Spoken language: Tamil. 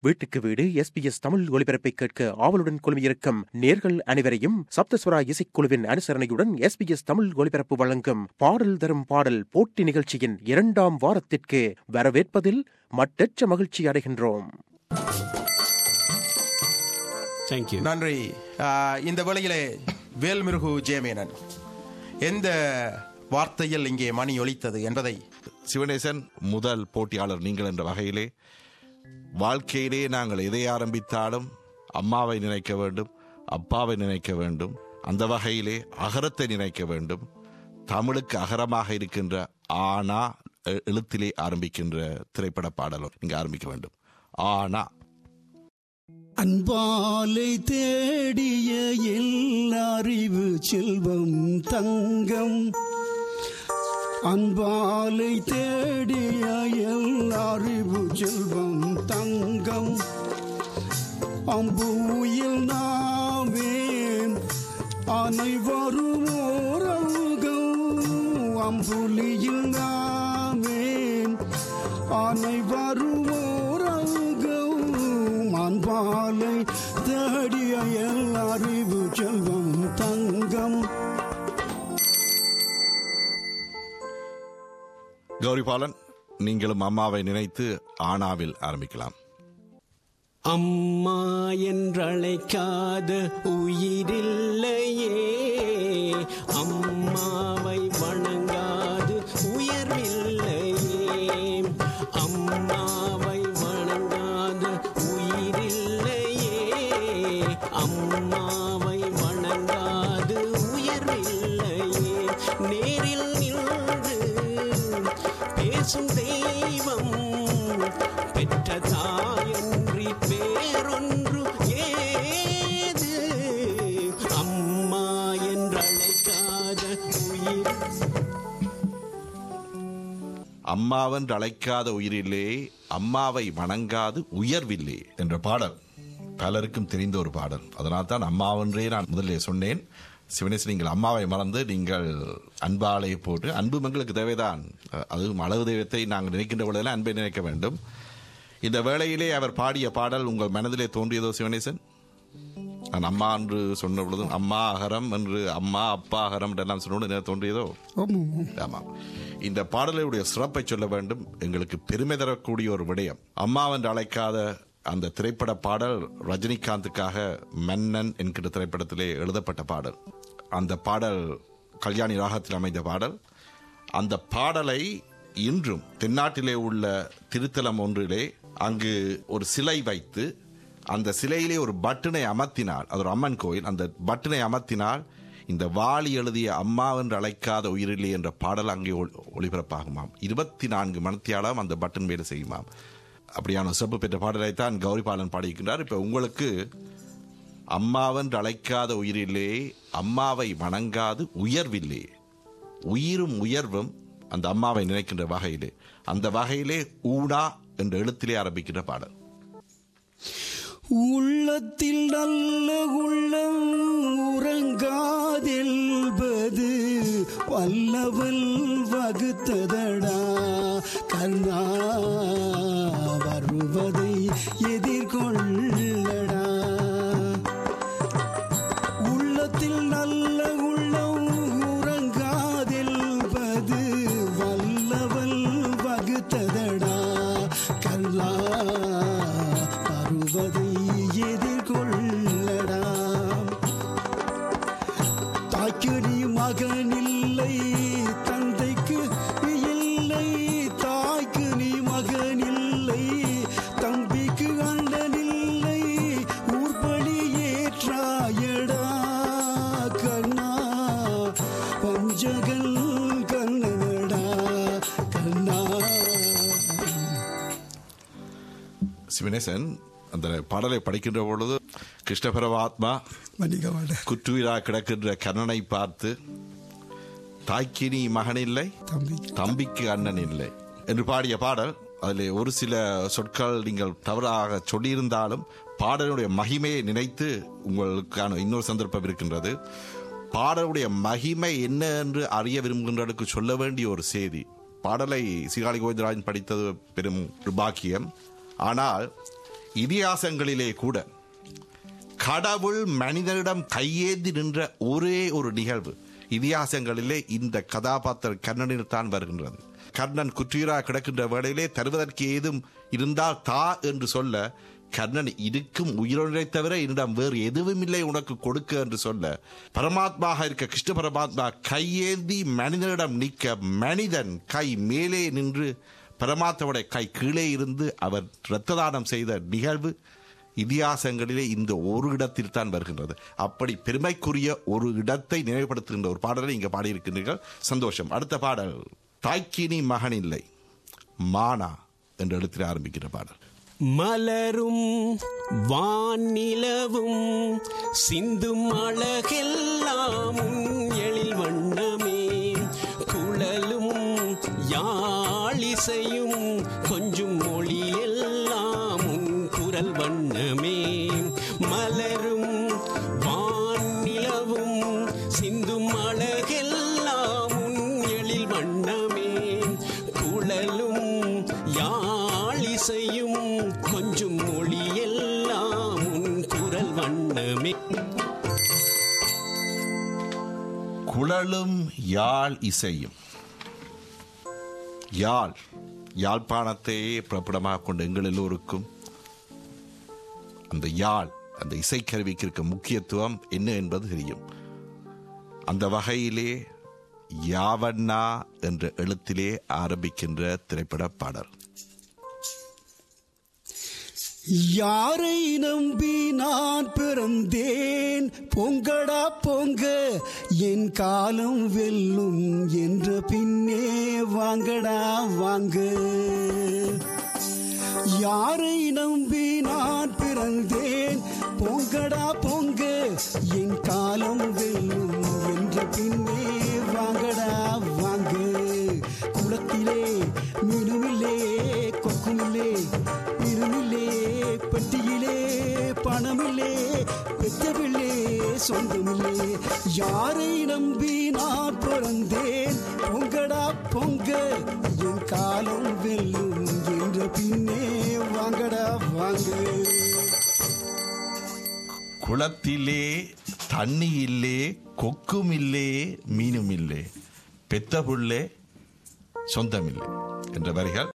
வீட்டுக்கு வீடு எஸ்பிஎஸ் தமிழ் ஒலிபரப்பை கேட்க ஆவலுடன் குழுமியிருக்கும் நேர்கள் அனைவரையும் சப்தஸ்வரா இசைக்குழுவின் அனுசரணையுடன் எஸ்பிஎஸ் தமிழ் ஒலிபரப்பு வழங்கும் பாடல் தரும் பாடல் போட்டி நிகழ்ச்சியின் இரண்டாம் வாரத்திற்கு வரவேற்பதில் மட்டற்ற மகிழ்ச்சி அடைகின்றோம் தேங்க்யூ நன்றி ஆஹ், இந்த வேளையிலே வேல்மிருகு ஜெயமேனன் எந்த வார்த்தையில் இங்கே மணி ஒலித்தது என்பதை சிவனேசன் முதல் போட்டியாளர் நீங்கள் என்ற வகையிலே வாழ்க்கையிலே நாங்கள் எதை ஆரம்பித்தாலும் அம்மாவை நினைக்க வேண்டும் அப்பாவை நினைக்க வேண்டும் அந்த வகையிலே அகரத்தை நினைக்க வேண்டும் தமிழுக்கு அகரமாக இருக்கின்ற ஆனா எ- எழுத்திலே ஆரம்பிக்கின்ற திரைப்பட பாடலும் இங்கு ஆரம்பிக்க வேண்டும் ஆனா அன்பாலை தேடிய எல்லாரிவு செல்வம் தங்கம் அன்பாலை தேடிய எல்லாரிவு செல்வம் தங்கம் அம்பூயில் நாமே அனைவரும் ஓரங்கம் அம்புலியில் நாமே அனைவரும் ஓரங்கம் அன்பாலை தேடிய எல்லாரிவு செல்வம் தங்கம் கௌரிபாலன் நீங்களும் அம்மாவை நினைத்து ஆனாவில் ஆரம்பிக்கலாம் அம்மா என்றழைக்காத உயிரில்லையே அம்மாவை வணங்காது உயர்வில்லையே அம்மாவை வணங்காத உயிரில்லையே அம்மாவை வணங்காது உயர்வில்லையே நேரில் நின்று பேசும் தெய்வம் பெற்ற தாயன்றி பேரொன்று ஏது அம்மா என்றழைக்காத உயிர் அம்மாவென்று அழைக்காத உயிரிலே அம்மாவை வணங்காது உயர்வில்லே என்ற பாடல் பலருக்கும் தெரிந்த ஒரு பாடல் அதனால் தான் அம்மாவென்றே நான் முதலிலே சொன்னேன் சிவனேசன் நீங்கள் அம்மாவை மறந்து நீங்கள் அன்பாலை போட்டு அன்பு எங்களுக்கு தேவைதான் அஹ், அதுவும் அளவு தெய்வத்தை நாங்கள் நினைக்கின்ற பொழுதெல்லாம் அன்பை நினைக்க வேண்டும் இந்த வேளையிலே அவர் பாடிய பாடல் உங்கள் மனதிலே தோன்றியதோ சிவனேசன் நான் அம்மா என்று சொன்ன பொழுதும் அம்மா அகரம் என்று அம்மா அப்பா அகரம் என்றெல்லாம் சொன்னோடு என்ன தோன்றியதோ ஆமாம் இந்த பாடலுடைய சிறப்பை சொல்ல வேண்டும் எங்களுக்கு பெருமை தரக்கூடிய ஒரு விடயம் அம்மாவென்று அழைக்காத அந்த திரைப்பட பாடல் ரஜினிகாந்துக்காக மன்னன் என்கிற திரைப்படத்திலே எழுதப்பட்ட பாடல் அந்த பாடல் கல்யாணி ராகத்தில் அமைந்த பாடல் அந்த பாடலை இன்றும் தென்னாட்டிலே உள்ள திருத்தலம் ஒன்றிலே அங்கு ஒரு சிலை வைத்து அந்த சிலையிலே ஒரு பட்டனை அமர்த்தினால் அது ஒரு அம்மன் கோயில் அந்த பட்டனை அமர்த்தினால் இந்த வாலி எழுதிய அம்மாவென்று அழைக்காத உயிரில்லை என்ற பாடல் அங்கே ஒளி- ஒளிபரப்பாகுமாம் இருபத்தி நான்கு மணத்தியாலம் அந்த பட்டன் வேலை செய்யுமாம் அப்படியான சிறப்பு பெற்ற பாடலைத்தான் கௌரிபாலன் பாடியிருக்கின்றார் இப்ப உங்களுக்கு அம்மாவென்று அழைக்காத உயிரிலே அம்மாவை வணங்காது உயர்வில்லே உயிரும் உயர்வும் அந்த அம்மாவை நினைக்கின்ற வகையிலே அந்த வகையிலே ஊடா என்ற எழுத்திலே ஆரம்பிக்கின்ற பாடல் உள்ளத்தில் நல்ல உள்ளம் உறங்காதெல்பது வல்லவல் வகுத்ததடா கருணா வருவதை எதிர்கொள்ளடா உள்ளத்தில் நல்ல உள்ளம் உறங்காதெல்பது வல்லவல் வகுத்ததடா கல்லா பருவதை எதிர்கொள்ளடா தாய்க்கு நீ மகனில்லை தந்தைக்கு இல்லை தாய்க்கு நீ மகனில்லை தம்பிக்கு அண்ணனில்லை ஊர்பலி ஏற்றாயடா கண்ணா பஞ்சகல் கண்ணனடா கண்ணா சிவனேசன் அந்த பாடலை படிக்கின்ற பொழுது கிருஷ்ண பரமாத்மா மன்னிக்கவாட குற்றுயிரா கிடக்கின்ற கர்ணனை பார்த்து தாய்க்கு நீ மகன் இல்லை தம்பி தம்பிக்கு அண்ணன் இல்லை என்று பாடிய பாடல் அதில் ஒரு சில சொற்கள் நீங்கள் தவறாக சொல்லியிருந்தாலும் பாடலுடைய மகிமையை நினைத்து உங்களுக்கான இன்னொரு சந்தர்ப்பம் இருக்கின்றது பாடலுடைய மகிமை என்ன என்று அறிய விரும்புகின்றவர்களுக்கு சொல்ல வேண்டிய ஒரு செய்தி பாடலை சிகாலி கோவிந்தராஜன் படித்தது பெரும் ஒரு பாக்கியம் ஆனால் இதிகாசங்களிலே கூட கடவுள் மனிதனிடம் கையேந்தி நின்ற ஒரே ஒரு நிகழ்வு இதிகாசங்களிலே இந்த கதாபாத்திரம் கர்ணனில் தான் வருகின்றது கர்ணன் குற்றீரா கிடக்கின்ற வேளையிலே தருவதற்கு ஏதும் இருந்தால் தா என்று சொல்ல கர்ணன் இருக்கும் உயிரொன்றை தவிர என்னிடம் வேறு எதுவும் இல்லை உனக்கு கொடுக்க என்று சொல்ல பரமாத்மாக இருக்க கிருஷ்ண பரமாத்மா கையேந்தி மனிதனிடம் நிற்க மனிதன் கை மேலே நின்று பரமாத்மாவுடைய கை கீழே இருந்து அவர் இரத்த தானம் செய்த நிகழ்வு இதிகாசங்களிலே இந்த ஒரு இடத்தில் தான் வருகின்றது அப்படி பெருமைக்குரிய ஒரு இடத்தை நினைவுபடுத்துகின்ற ஒரு பாடலை இங்கே பாடியிருக்கின்றீர்கள் சந்தோஷம் அடுத்த பாடல் தாய்க்கினி மகன் இல்லை மானா என்ற இடத்தில் ஆரம்பிக்கிற பாடல் மலரும் வானிலவும் சிந்தும் அழகெல்லாம் உன் எழில் வண்ணமே குழலும் யாழிசையும் கொஞ்சம் மொழி எல்லாம் உன் குரல் வண்ணமே மலரும் வானிலவும் சிந்தும் அழகெல்லாம் உன் எழில் வண்ணமே குழலும் யாழிசையும் கொஞ்சம் மொழி எல்லாம் உன் குரல் வண்ணமே குழலும் யாழ் இசையும் யாழ் யாழ்ப்பாணத்தையே புறப்படமாக கொண்ட எங்கள் எல்லோருக்கும் அந்த யாழ் அந்த இசைக்கருவிக்கு இருக்க முக்கியத்துவம் என்ன என்பது தெரியும் அந்த வகையிலே யாவண்ணா என்ற எழுத்திலே ஆரம்பிக்கின்ற திரைப்பட பாடல் யாரை நம்பி நான் பிறந்தேன் பொங்கடா பொங்க என் காலம் வெல்லும் என்ற பின்னே வாங்கடா வாங்க யாரை நம்பி நான் பிறந்தேன் பொங்கடா பொங்க என் காலம் வெல்லும் என்ற பின்னே வாங்கடா வாங்க குளத்திலே மீனுமில்லே கொக்குமில்லே மீனுமில்லே பெட்டியிலே பணமில்லே பெற்றவில்லே சொந்தமில்லே யாரை நம்பி நான் பிறந்தேன் பொங்கடா பொங்க என் காலம் வெல்லும் என்ற பின்னே வாங்கடா வாங்க குளத்திலே தண்ணி இல்லே கொக்கும் இல்லே மீனும் இல்லே பெத்த புள்ளே சொந்தமில்லை என்ற வரிகள்